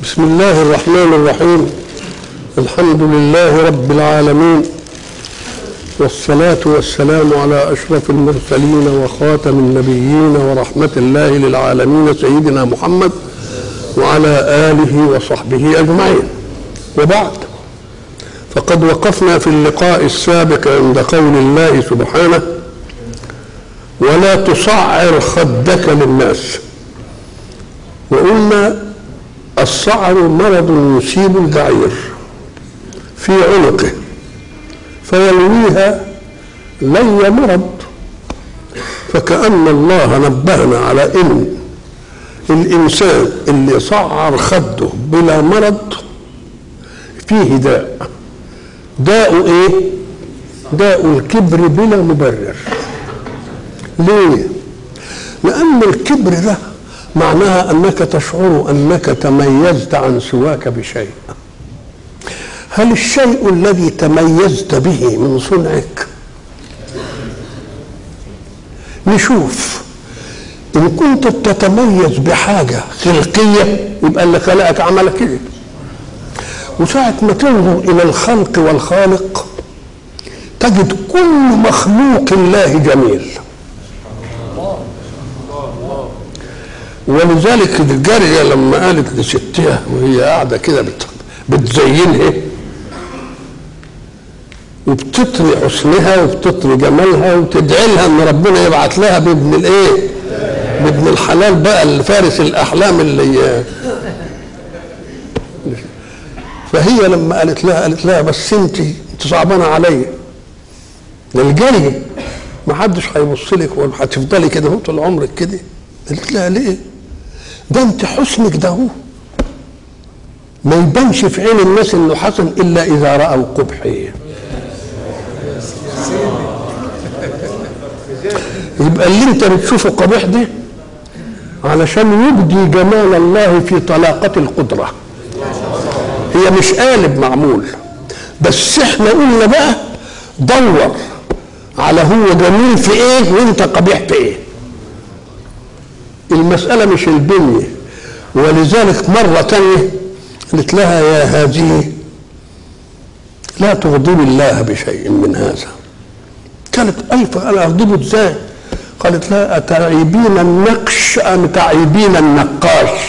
بسم الله الرحمن الرحيم الحمد لله رب العالمين والصلاة والسلام على أشرف المرسلين وخاتم النبيين ورحمة الله للعالمين سيدنا محمد وعلى آله وصحبه أجمعين وبعد فقد وقفنا في اللقاء السابق عند قول الله سبحانه ولا تصعر خدك للناس وقلنا الصعر مرض يصيب البعير في عنقه فيلويها لي مرض فكأن الله نبهنا على ان الانسان اللي صعر خده بلا مرض فيه داء داء ايه داء الكبر بلا مبرر ليه لان الكبر ده معناها انك تشعر انك تميزت عن سواك بشيء هل الشيء الذي تميزت به من صنعك نشوف ان كنت تتميز بحاجه خلقيه يبقى اللي خلقك عمل كده وساعة ما تنظر إلى الخلق والخالق تجد كل مخلوق الله جميل ولذلك الجارية لما قالت لستها وهي قاعدة كده بت- بتزينها وبتطري حسنها وبتطري جمالها وتدعي لها ان ربنا يبعت لها بابن الايه؟ بابن الحلال بقى الفارس الاحلام اللي فهي لما قالت لها قالت لها بس انت انت صعبانه عليا للجارية ما حدش هيبص لك وهتفضلي كده هو طول عمرك كده قالت لها ليه؟ ده انت حسنك ده هو ما يبانش في عين الناس انه حسن الا اذا راوا قبحي يبقى اللي انت بتشوفه قبيح ده علشان يبدي جمال الله في طلاقة القدرة هي مش قالب معمول بس احنا قلنا بقى دور على هو جميل في ايه وانت قبيح في ايه المسألة مش البنية ولذلك مرة تانية قلت لها يا هذه لا تغضب الله بشيء من هذا كانت ألف أنا أغضبه إزاي قالت لا أتعيبين النقش أم تعيبين النقاش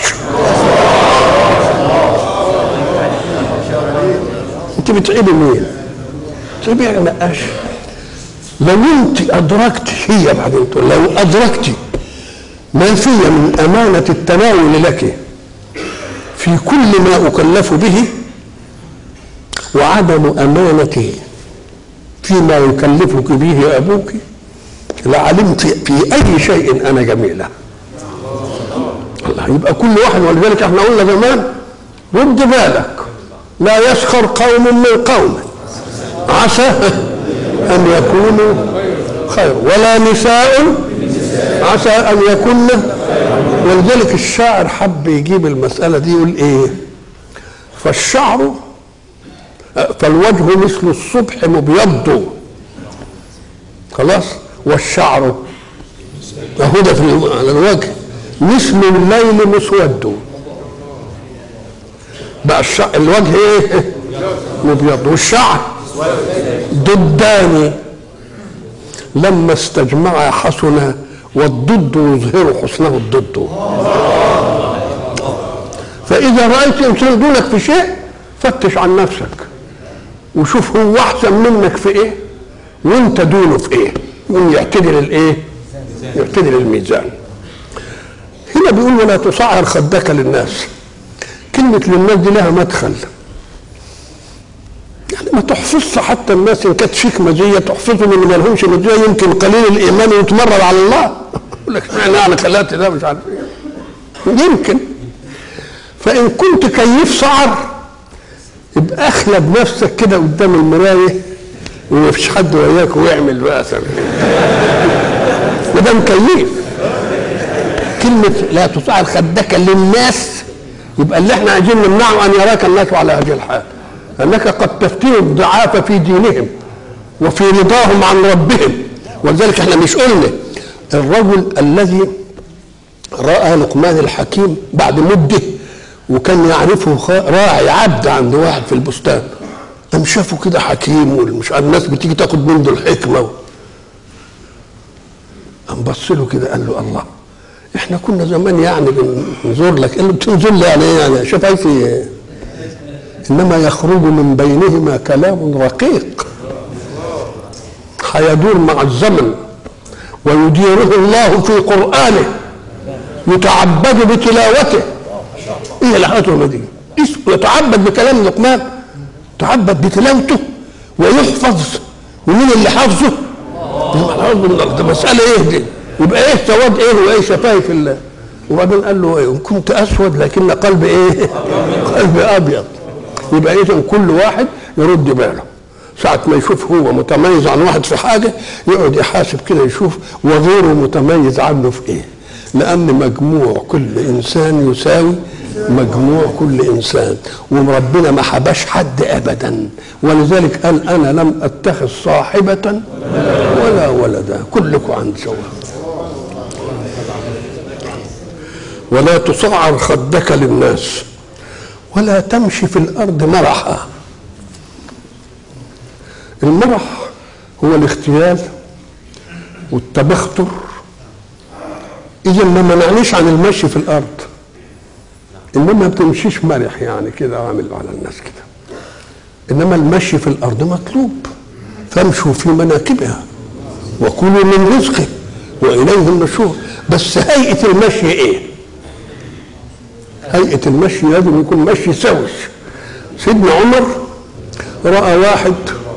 أنت بتعيبي مين؟ بتعيبي النقاش لو أنت أدركت هي بعدين تقول لو أدركت ما في من أمانة التناول لك في كل ما أكلف به وعدم أمانته فيما يكلفك به أبوك لعلمت في أي شيء أنا جميلة الله يبقى كل واحد ولذلك احنا قلنا زمان رد بالك لا يسخر قوم من قوم عسى أن يكونوا خير ولا نساء عسى ان يكن ولذلك الشاعر حب يجيب المسألة دي يقول ايه فالشعر فالوجه مثل الصبح مبيض خلاص والشعر اهو ده في الو- على الوجه مثل الليل مسود بقى الشعر الوجه ايه مبيض والشعر ضداني لما استجمع حسنا والضد يظهر حسنه الضد فإذا رأيت إنسان دونك في شيء فتش عن نفسك وشوف هو أحسن منك في إيه وأنت دونه في إيه يقوم يعتدل الإيه يعتدل الميزان هنا بيقول ولا تصعر خدك للناس كلمة للناس دي لها مدخل يعني ما تحفظش حتى الناس ان كانت فيك مزيه تحفظهم اللي ما لهمش مزيه يمكن قليل الايمان ويتمرد على الله يقول لك اشمعنى انا خلقت ده مش عارف ايه يمكن فان كنت كيف صعر يبقى اخلب نفسك كده قدام المرايه وما فيش حد وياك ويعمل بقى سبب وده مكيف كلمة لا تصعر خدك للناس يبقى اللي احنا عايزين نمنعه ان يراك الناس على هذه الحال انك قد تفتن الضعاف في دينهم وفي رضاهم عن ربهم ولذلك احنا مش قلنا الرجل الذي راى لقمان الحكيم بعد مده وكان يعرفه خ- راعي عبد عند واحد في البستان قام شافه كده حكيم والمش عارف الناس بتيجي تاخد منه الحكمه قام بص له كده قال له الله احنا كنا زمان يعني بنزور لك قال له بتنزل لي يعني ايه يعني شفايفي إيه؟ انما يخرج من بينهما كلام رقيق هيدور مع الزمن ويديره الله في قرآنه يتعبد بتلاوته ايه الحياة دي اسمه يتعبد بكلام لقمان يتعبد بتلاوته ويحفظ ومين اللي حافظه؟ ده مسألة ايه دي؟ يبقى ايه سواد ايه وايه شفايف الله وبعدين قال له ايه كنت اسود لكن قلبي ايه؟ قلبي ابيض يبقى اذا كل واحد يرد باله ساعة ما يشوف هو متميز عن واحد في حاجة يقعد يحاسب كده يشوف وغيره متميز عنه في ايه لأن مجموع كل إنسان يساوي مجموع كل إنسان وربنا ما حباش حد أبدا ولذلك قال أنا لم أتخذ صاحبة ولا ولدا كلكم عند سواء ولا تصعر خدك للناس ولا تمشي في الأرض مرحا المرح هو الاغتيال والتبختر اذا ما منعنيش عن المشي في الارض انما ما بتمشيش مرح يعني كده عامل على الناس كده انما المشي في الارض مطلوب فامشوا في مناكبها وكلوا من رزقه واليه النشور بس هيئه المشي ايه هيئه المشي لازم يكون مشي سوي سيدنا عمر راى واحد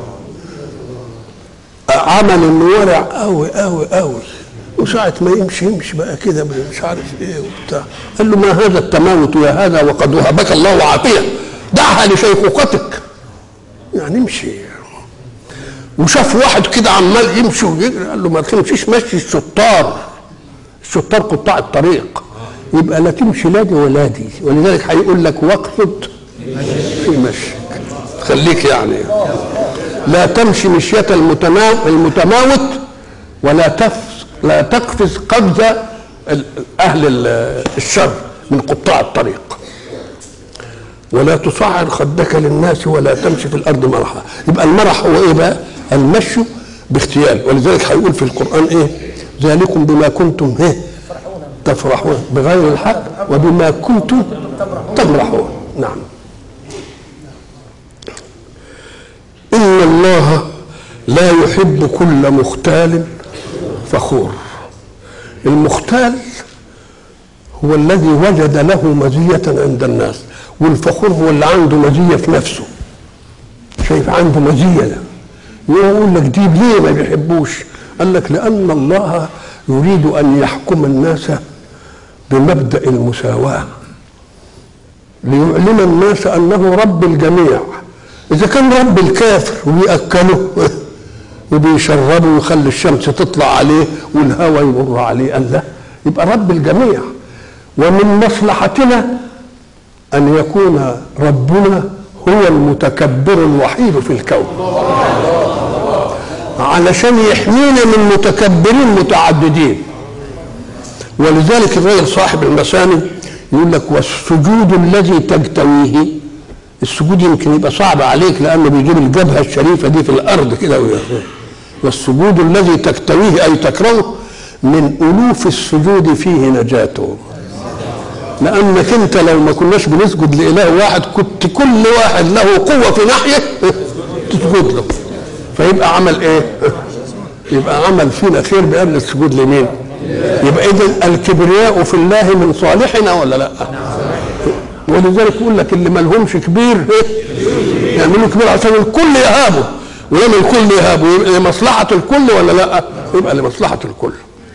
عمل انه ورع قوي قوي قوي وساعة ما يمشي يمشي بقى كده مش عارف ايه وبتاع قال له ما هذا التماوت يا هذا وقد وهبك الله عافية دعها لشيخوختك يعني امشي وشاف واحد كده عمال يمشي ويجري قال له ما تمشيش مشي الشطار الشطار قطاع الطريق يبقى لا تمشي لا دي ولا دي ولذلك هيقول لك واقصد في مشيك خليك يعني لا تمشي مشية المتما- المتماوت ولا تف لا تقفز قفز ال- اهل ال- الشر من قطاع الطريق ولا تصعر خدك للناس ولا تمشي في الارض مرحا يبقى المرح هو ايه بقى المشي باختيال ولذلك هيقول في القران ايه ذلكم بما كنتم ايه تفرحون بغير الحق وبما كنتم تمرحون نعم إن الله لا يحب كل مختال فخور المختال هو الذي وجد له مزية عند الناس والفخور هو اللي عنده مزية في نفسه شايف عنده مزية ده يقول لك دي ليه ما بيحبوش قال لك لأن الله يريد أن يحكم الناس بمبدأ المساواة ليعلم الناس أنه رب الجميع إذا كان رب الكافر وبيأكله وبيشربه ويخلي الشمس تطلع عليه والهواء يمر عليه قال لا يبقى رب الجميع ومن مصلحتنا أن يكون ربنا هو المتكبر الوحيد في الكون علشان يحمينا من متكبرين متعددين ولذلك الرجل صاحب المساني يقول لك والسجود الذي تجتويه السجود يمكن يبقى صعب عليك لانه بيجيب الجبهه الشريفه دي في الارض كده وي- والسجود الذي تكتويه اي تكرهه من الوف السجود فيه نجاته لانك انت لو ما كناش بنسجد لاله واحد كنت كل واحد له قوه في ناحيه تسجد له فيبقى عمل ايه؟ يبقى عمل فينا خير بان السجود لمين؟ يبقى اذا الكبرياء في الله من صالحنا ولا لا؟ ولذلك يقول لك اللي ما لهمش كبير إيه؟ يعملوا كبير عشان الكل يهابه ولما الكل يهابه يبقى لمصلحة الكل ولا لا؟ يبقى لمصلحة الكل.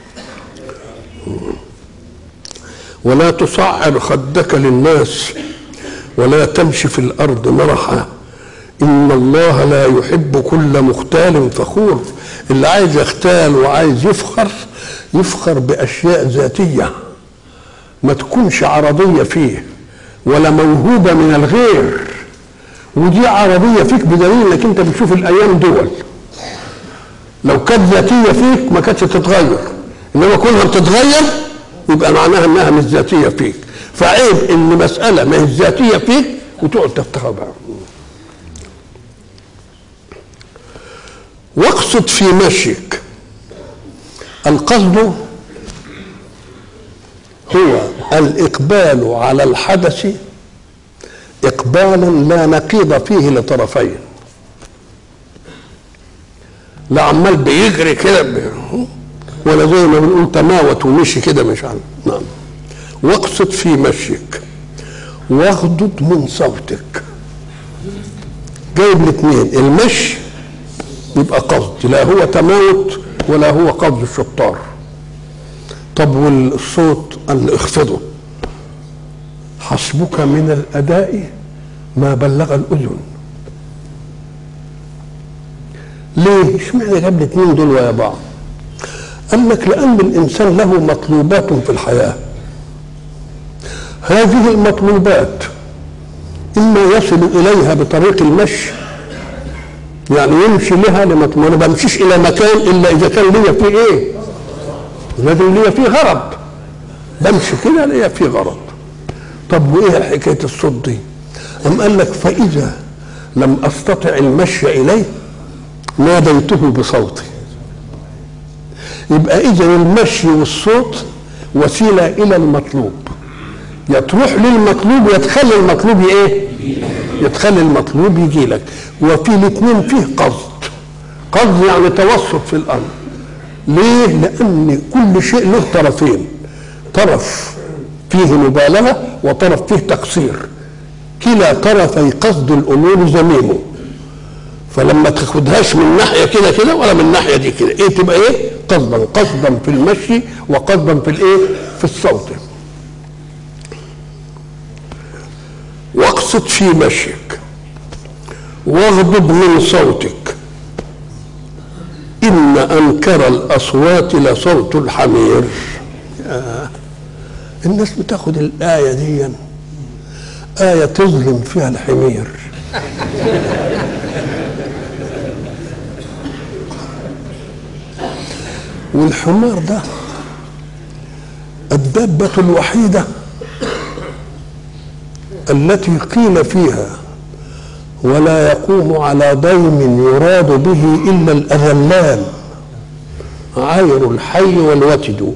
ولا تصعر خدك للناس ولا تمشي في الأرض مرحا إن الله لا يحب كل مختال فخور اللي عايز يختال وعايز يفخر يفخر بأشياء ذاتية ما تكونش عرضية فيه ولا موهوبة من الغير ودي عربية فيك بدليل انك انت بتشوف الايام دول لو كانت ذاتية فيك ما كانتش تتغير انما كونها بتتغير يبقى معناها انها مش ذاتية فيك فعيب ان مساله ما هي ذاتيه فيك وتقعد تفتخر بها واقصد في مشيك القصد هو الإقبال على الحدث إقبالا لا نقيض فيه لطرفين لا عمال بيجري كده ب- ولا زي ما بنقول تماوت ومشي كده مش عارف نعم واقصد في مشيك واغضض من صوتك جايب الاثنين المشي يبقى قصد لا هو تماوت ولا هو قصد الشطار طب والصوت اللي اخفضه حسبك من الاداء ما بلغ الاذن ليه اشمعنى جاب الاثنين دول ويا بعض قال لك لان الانسان له مطلوبات في الحياه هذه المطلوبات اما يصل اليها بطريق المشي يعني يمشي لها لما ما انا بمشيش الى مكان الا اذا كان ليا فيه ايه لازم ليا فيه غرض بمشي كده ليا فيه غرض طب وايه حكايه الصوت دي أم قال لك فاذا لم استطع المشي اليه ناديته بصوتي يبقى اذا المشي والصوت وسيله الى المطلوب يا تروح للمطلوب يا تخلي المطلوب ايه يتخلي المطلوب يجي لك وفي الاثنين فيه قصد قصد يعني توسط في الامر ليه لان كل شيء له طرفين طرف فيه مبالغه وطرف فيه تقصير كلا طرفي قصد الامور ذميمه فلما تاخدهاش من ناحيه كده كده ولا من ناحيه دي كده ايه تبقى ايه قصدا قصدا في المشي وقصدا في الايه في الصوت واقصد في مشيك واغضب من صوتك إن أنكر الأصوات لصوت الحمير آه. الناس بتاخد الآية دي آية تظلم فيها الحمير والحمار ده الدابة الوحيدة التي قيل فيها ولا يقوم على ضيم يراد به الا الاذلان عير الحي والوتد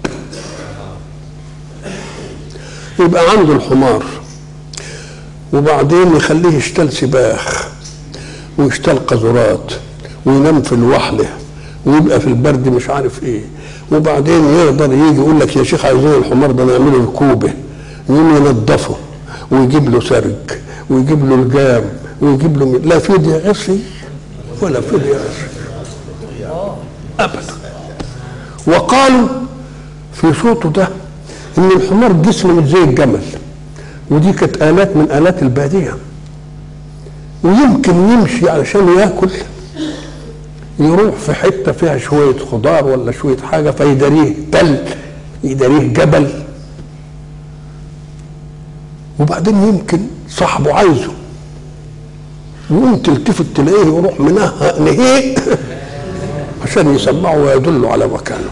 يبقى عنده الحمار وبعدين يخليه يشتل سباخ ويشتل قذرات وينام في الوحله ويبقى في البرد مش عارف ايه وبعدين يقدر يجي يقول لك يا شيخ عايزين الحمار ده نعمله ركوبه يقوم ينضفه ويجيب له سرج ويجيب له الجام ويجيب له لا فدية عصي ولا فدية عصي ابدا وقالوا في صوته ده ان الحمار جسمه مش زي الجمل ودي كانت الات من الات الباديه ويمكن يمشي علشان ياكل يروح في حته فيها شويه خضار ولا شويه حاجه فيداريه تل يداريه جبل وبعدين يمكن صاحبه عايزه يقوم تلتفت تلاقيه يروح منها نهيق عشان يسمعه ويدل على مكانه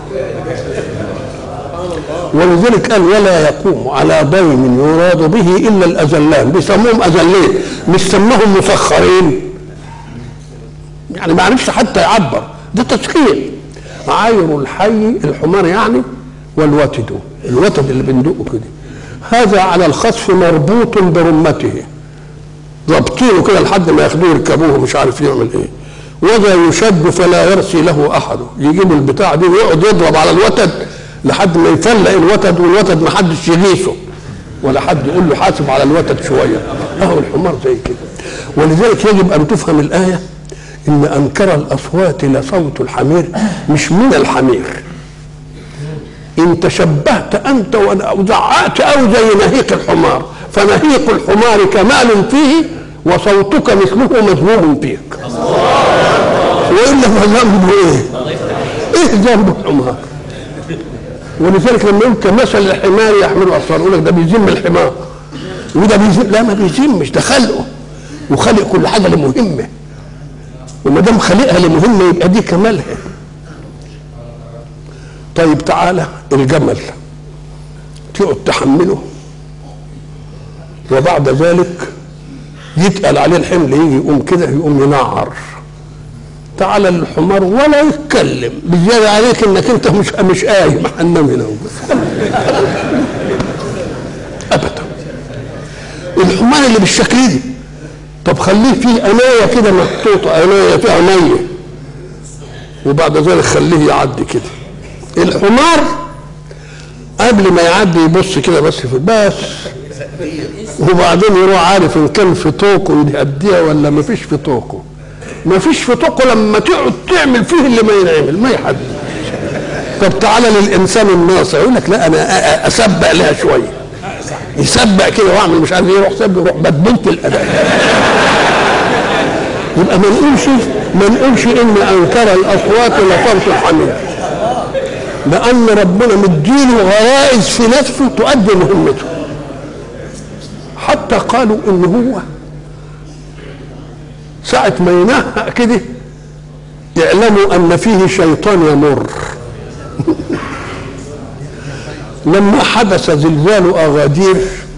ولذلك قال ولا يقوم على ضيم يراد به الا الاذلان بيسموهم اذلين مش سموهم مسخرين يعني ما عرفش حتى يعبر ده تسخير عاير الحي الحمار يعني والوتد الوتد اللي بندقه كده هذا على الخصف مربوط برمته ضابطينه كده لحد ما ياخدوه يركبوه مش عارف يعمل ايه وذا يشد فلا يرسي له احد يجيبوا البتاع دي ويقعد يضرب على الوتد لحد ما يفلق الوتد والوتد ما حدش يغيثه ولا حد يقول له حاسب على الوتد شويه اهو الحمار زي كده ولذلك يجب ان تفهم الايه ان انكر الاصوات لصوت الحمير مش من الحمير ان تشبهت انت وزعقت او زي نهيق الحمار فنهيق الحمار كمال فيه وصوتك مثله مذموم فيك والا فذنبه ايه؟ ايه ذنب الحمار؟ ولذلك لما يقول كمثل الحمار يحمل اصفار يقول لك ده بيذم الحمار وده بيذم لا ما بيذمش ده خلقه وخلق كل حاجه لمهمه وما دام خلقها لمهمه يبقى دي كمالها طيب تعالى الجمل تقعد تحمله وبعد ذلك يتقل عليه الحمل يجي يقوم كده يقوم ينعر تعالى الحمار ولا يتكلم بالزيادة عليك انك انت مش مش قايم هننام هنا ابدا الحمار اللي بالشكل دي طب خليه فيه عناية كده محطوطة عناية فيها مية وبعد ذلك خليه يعدي كده الحمار قبل ما يعدي يبص كده بس في بس وبعدين يروح عارف ان كان في طوقه يهديها ولا ما فيش في طوقه ما فيش في طوقه لما تقعد تعمل فيه اللي ما ينعمل ما يحد طب تعالى للانسان الناصع يقول لك لا انا اسبق لها شويه يسبق كده واعمل مش عارف ايه يروح سبق يروح بدلت الاداء يبقى ما نقولش ما نقولش ان انكر الاصوات لصوت الحمير لان ربنا مديله غرائز في نفسه تؤدي مهمته حتى قالوا ان هو ساعة ما ينهق كده اعلموا ان فيه شيطان يمر لما حدث زلزال اغادير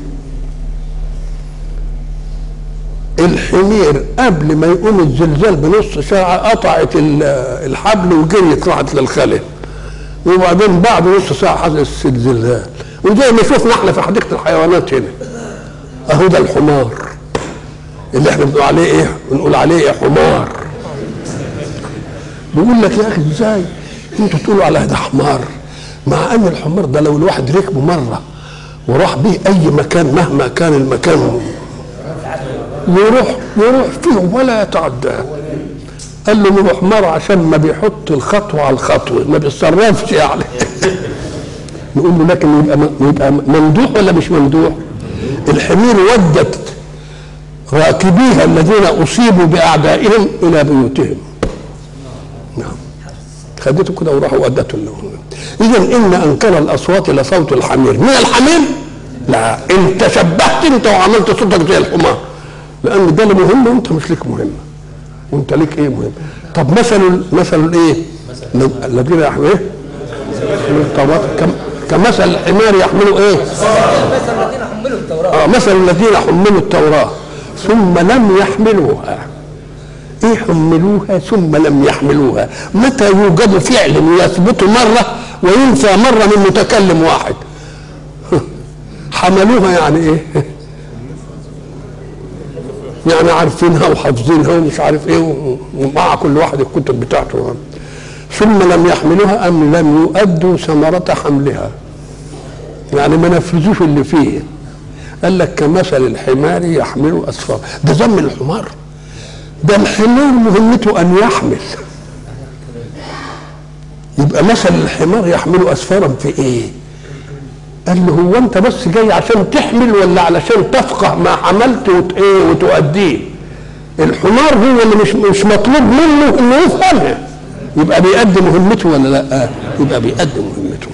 الحمير قبل ما يقوم الزلزال بنص ساعة قطعت الحبل وجريت راحت للخلل وبعدين بعد نص ساعة حدث الزلزال وزي ما شفنا احنا في حديقة الحيوانات هنا اهو ده الحمار اللي احنا بنقول عليه ايه بنقول عليه ايه حمار بيقول لك يا اخي ازاي انتوا تقولوا على ده حمار مع ان الحمار ده لو الواحد ركبه مره وراح بيه اي مكان مهما كان المكان يروح يروح فيه ولا يتعداه قال له ما حمار عشان ما بيحط الخطوه على الخطوه ما بيتصرفش يعني نقول له لكن يبقى يبقى ممدوح ولا مش ممدوح؟ الحمير ودت راكبيها الذين اصيبوا باعدائهم الى بيوتهم نعم خدته كده وراحوا ودته لهم اذا ان انكر الاصوات لصوت الحمير من الحمير لا انت شبهت انت وعملت صوتك زي الحمار لان ده اللي مهم وانت مش ليك مهم وانت ليك ايه مهم طب مثل مثل الايه الذين يحملوا ايه التوراة كمثل الحمار يحملوا ايه مثل الذين حملوا التوراة آه مثل الذين حملوا التوراة ثم لم يحملوها ايه حملوها ثم لم يحملوها متى يوجد فعل يثبت مرة وينفى مرة من متكلم واحد حملوها يعني ايه يعني عارفينها وحافظينها ومش عارف ايه ومع كل واحد الكتب بتاعته ثم لم يحملوها ام لم يؤدوا ثمرة حملها يعني ما نفذوش اللي فيه قال لك كمثل الحمار يحمل اسفار ده ذم الحمار ده الحمار مهمته ان يحمل يبقى مثل الحمار يحمل اسفارا في ايه قال له هو انت بس جاي عشان تحمل ولا علشان تفقه ما حملت وت ايه وتؤديه الحمار هو اللي مش مش مطلوب منه انه يفهمها يبقى بيأدي مهمته ولا لا يبقى بيأدي مهمته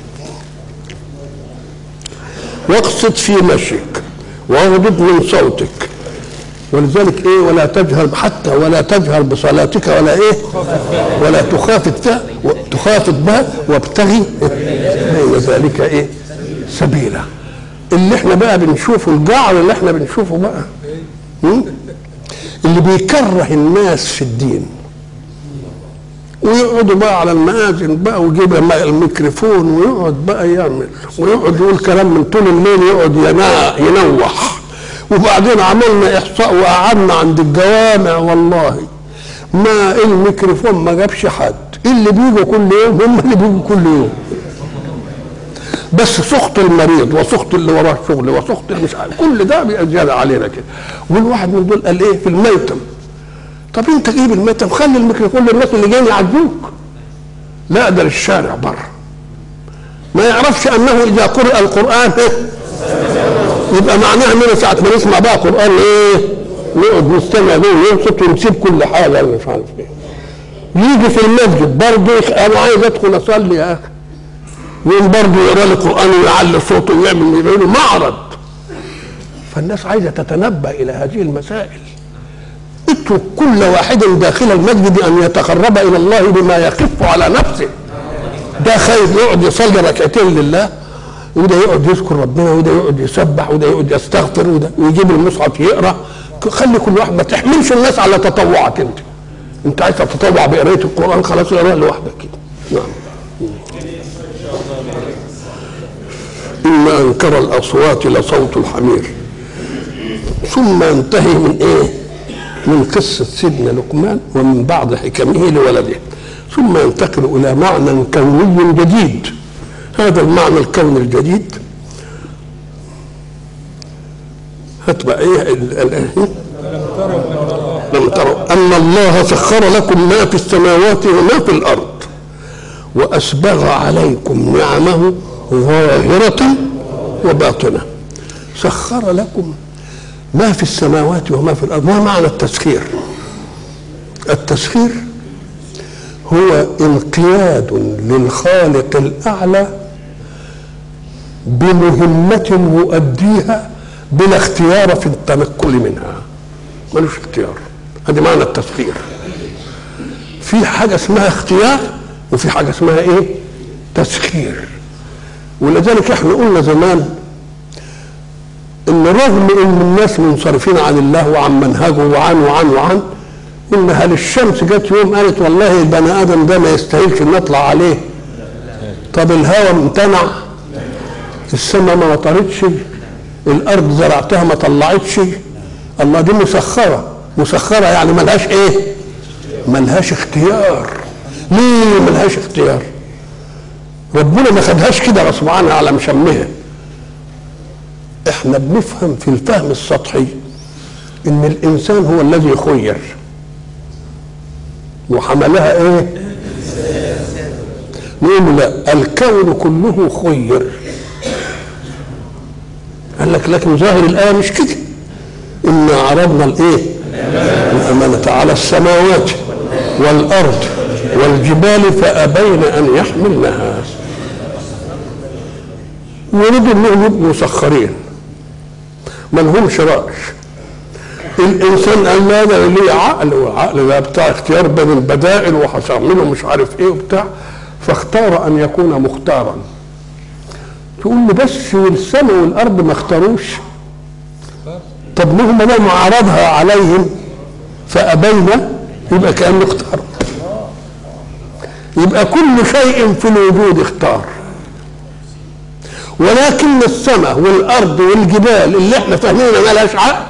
واقصد في مشيك واغضب من صوتك ولذلك ايه ولا تجهر حتى ولا تجهر بصلاتك ولا ايه ولا تخافت بها تخافت بها وابتغي بين ذلك ايه سبيلا اللي احنا بقى بنشوفه الجعر اللي احنا بنشوفه بقى م? اللي بيكره الناس في الدين ويقعدوا بقى على المآذن بقى ويجيب الميكروفون ويقعد بقى يعمل ويقعد يقول كلام من طول الليل يقعد ينا- ينوح وبعدين عملنا احصاء وقعدنا عند الجوامع والله ما الميكروفون ما جابش حد اللي بيجوا كل يوم هم اللي بيجوا كل يوم بس سخط المريض وسخط اللي وراه شغل وسخط اللي مش عارف كل ده بيبقى زياده علينا كده والواحد من دول قال ايه في الميتم طب انت جيب الميتم خلي الميكروفون للناس اللي جايين يعدوك لا ده للشارع بره ما يعرفش انه اذا قرأ القران إيه؟ يبقى معناها اننا ساعه ما نسمع بقى قران ايه نقعد نستمع له وينصت ونسيب كل حاجه اللي مش عارف ايه يجي في المسجد برضه يخ- انا عايز ادخل اصلي يا اخي يقوم برضه يقرا لي قران ويعلي صوته ويعمل يعمل له معرض فالناس عايزه تتنبه الى هذه المسائل اترك كل واحد داخل المسجد ان يتقرب الى الله بما يخف على نفسه ده خايف يقعد يصلي ركعتين لله وده يقعد يذكر ربنا وده يقعد يسبح وده يقعد يستغفر وده ويجيب المصحف يقرا خلي كل واحد ما تحملش الناس على تطوعك انت انت عايز تتطوع بقرايه القران خلاص اقرا لوحدك كده نعم إن أنكر الأصوات لصوت الحمير ثم ينتهي من إيه؟ من قصة سيدنا لقمان ومن بعض حكمه لولده ثم ينتقل إلى معنى كوني جديد هذا المعنى الكوني الجديد هات بقى إيه ال- ال- لم تروا أن الله سخر لكم ما في السماوات وما في الأرض وأسبغ عليكم نعمه ظاهرة وباطنة سخر لكم ما في السماوات وما في الأرض ما معنى التسخير التسخير هو انقياد للخالق الأعلى بمهمة يؤديها بلا اختيار في التنقل منها ملوش اختيار هذه معنى التسخير في حاجة اسمها اختيار وفي حاجة اسمها ايه تسخير ولذلك احنا قلنا زمان ان رغم ان الناس منصرفين عن الله وعن منهجه وعن وعن وعن قلنا هل الشمس جت يوم قالت والله البني ادم ده ما يستاهلش نطلع عليه طب الهواء امتنع السماء ما مطرتش الارض زرعتها ما طلعتش الله دي مسخره مسخره يعني ملهاش ايه ملهاش اختيار ليه ملهاش اختيار ربنا ما خدهاش كده غصب عنها على مشمها احنا بنفهم في الفهم السطحي ان الانسان هو الذي خير وحملها ايه نقول لا الكون كله خير قال لك لكن ظاهر الايه مش كده انا عرضنا الايه الامانه على السماوات والارض والجبال فابين ان يحملنها يريدوا انهم يبقوا مسخرين ما لهمش راي الانسان قال لا ده ليه عقل والعقل ده بتاع اختيار بين البدائل وهعمله مش عارف ايه وبتاع فاختار ان يكون مختارا تقول لي بس والسماء والارض ما اختاروش طب لهم ما دام عرضها عليهم فابين يبقى كانه اختار يبقى كل شيء في الوجود اختار ولكن السماء والارض والجبال اللي احنا فاهمينها ما لهاش عقل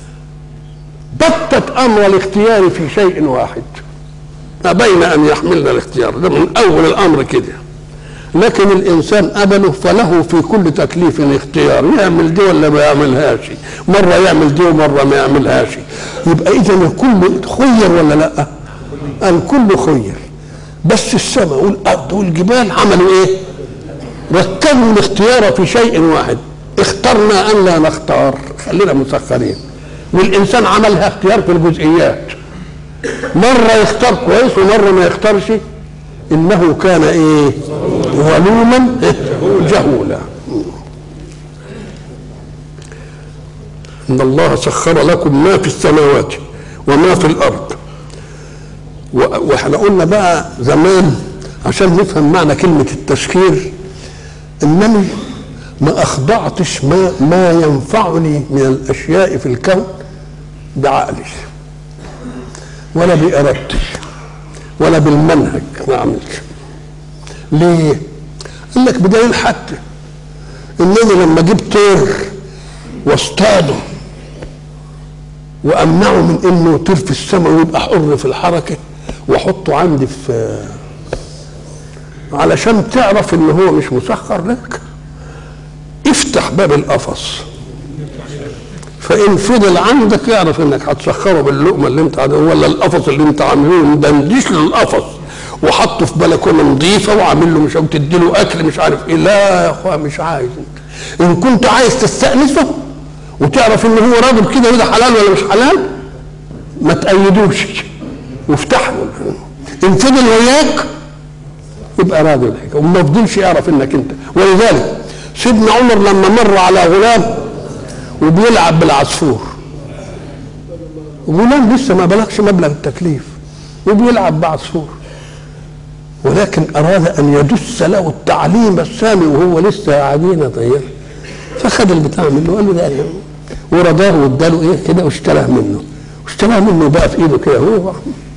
بتت امر الاختيار في شيء واحد ما بين ان يحملنا الاختيار ده من اول الامر كده لكن الانسان ابله فله في كل تكليف اختيار يعمل دي ولا ما يعملهاش مره يعمل دي ومره ما يعملهاش يبقى اذا الكل خير ولا لا الكل خير بس السماء والارض والجبال عملوا ايه ركبوا الاختيار في شيء واحد اخترنا ان لا نختار خلينا مسخرين والانسان عملها اختيار في الجزئيات مره يختار كويس ومره ما يختارش انه كان ايه ظلوما جهولا ان الله سخر لكم ما في السماوات وما في الارض و- واحنا قلنا بقى زمان عشان نفهم معنى كلمه التسخير انني ما اخضعتش ما ما ينفعني من الاشياء في الكون بعقلي ولا بارادتي ولا بالمنهج ما عملش ليه؟ قال لك بدليل حتى انني لما اجيب طير واصطاده وامنعه من انه يطير في السماء ويبقى حر في الحركه واحطه عندي في علشان تعرف ان هو مش مسخر لك افتح باب القفص فان فضل عندك يعرف انك هتسخره باللقمه اللي انت عامله ولا القفص اللي انت عامله مدندش له القفص وحطه في بلكونه نظيفه وعامل له مش تدي له اكل مش عارف ايه لا يا اخويا مش عايز انت ان كنت عايز تستانسه وتعرف ان هو راجل كده وده حلال ولا مش حلال ما تأيدوش وافتح له ان فضل وياك يبقى راجل هيك وما فضلش يعرف انك انت ولذلك سيدنا عمر لما مر على غلام وبيلعب بالعصفور غلام لسه ما بلغش مبلغ التكليف وبيلعب بعصفور ولكن اراد ان يدس له التعليم السامي وهو لسه عجينه طيبه فخد البتاع منه وقال له ده يعني ورضاه واداله ايه كده واشتراه منه واشتراه منه بقى في ايده كده هو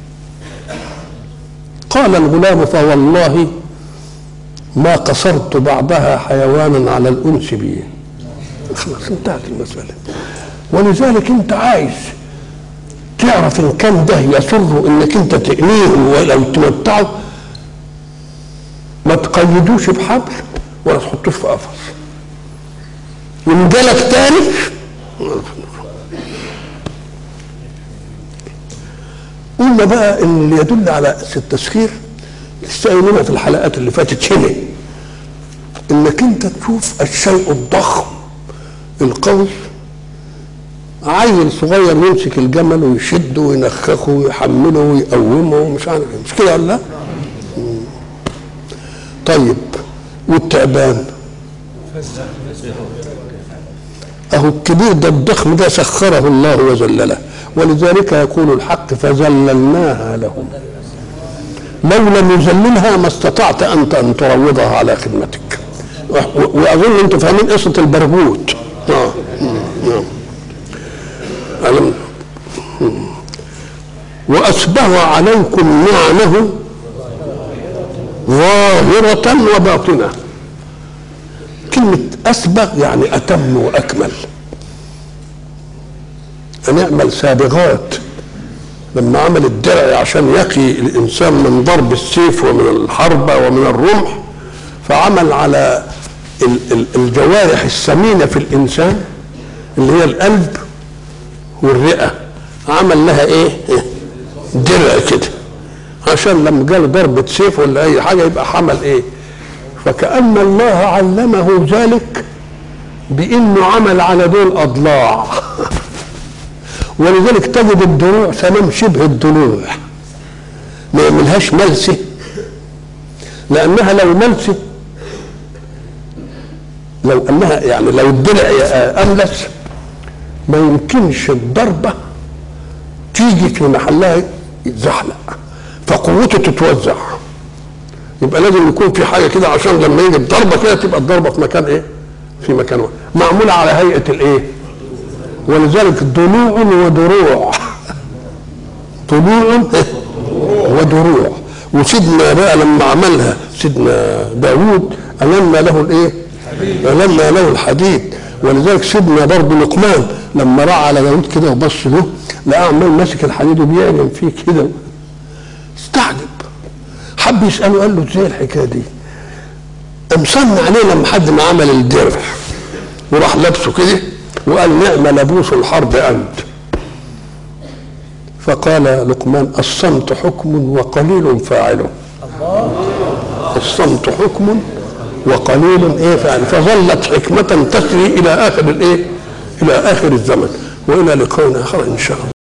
قال الغلام فوالله ما قصرت بعدها حيوانا على الانس به خلاص انتهت المساله ولذلك انت عايز تعرف ان كان ده يسر انك انت تقنيه ولو تمتعه ما تقيدوش بحبل ولا تحطوش في قفص وان جالك تاني قلنا بقى ان اللي يدل على التسخير لسه قايلينها في الحلقات اللي فاتت هنا انك انت تشوف الشيء الضخم القوي عيل صغير يمسك الجمل ويشده وينخخه ويحمله ويقومه ومش عارف إيه. مش كده ولا لا؟ مم. طيب والتعبان اهو الكبير ده الضخم ده سخره الله وذلله ولذلك يقول الحق فذللناها لهم لو لم يذللها ما استطعت انت ان تروضها على خدمتك و- واظن انتم فاهمين قصه البرغوث اه مم. نعم ألم مم. وأسبغ عليكم نعمه ظاهرة وباطنة كلمة أسبغ يعني أتم وأكمل أن يعمل سابغات لما عمل الدرع عشان يقي الإنسان من ضرب السيف ومن الحربة ومن الرمح فعمل على ال- ال- الجوارح السمينة في الإنسان اللي هي القلب والرئة عمل لها ايه درع كده عشان لما جاله ضربة سيف ولا أي حاجة يبقى حمل إيه فكأن الله علمه ذلك بأنه عمل على دول أضلاع ولذلك تجد الضلوع سلام شبه الضلوع ما يعملهاش ملسة لأنها لو ملسة لو أنها يعني لو الضلع أملس ما يمكنش الضربة تيجي في محلها يتزحلق فقوته تتوزع يبقى لازم يكون في حاجه كده عشان لما يجي الضربه كده تبقى الضربه في مكان ايه؟ في مكان واحد معموله على هيئه الايه؟ ولذلك ضلوع ودروع ضلوع ودروع وسيدنا بقى لما عملها سيدنا داوود ألنا له الايه؟ ألنا له الحديد ولذلك سيدنا برضه لقمان لما راى على داوود كده وبص له لقى عمال ماسك الحديد وبيعلم فيه كده استعجب حب يساله قال له ازاي الحكايه دي؟ قام صن عليه لما حد ما عمل الدرع وراح لابسه كده وقال نعم لبوس الحرب انت فقال لقمان الصمت حكم وقليل فاعله الصمت حكم وقليل ايه فاعل فظلت حكمة تسري الى اخر الايه الى اخر الزمن والى لقاء اخر ان شاء الله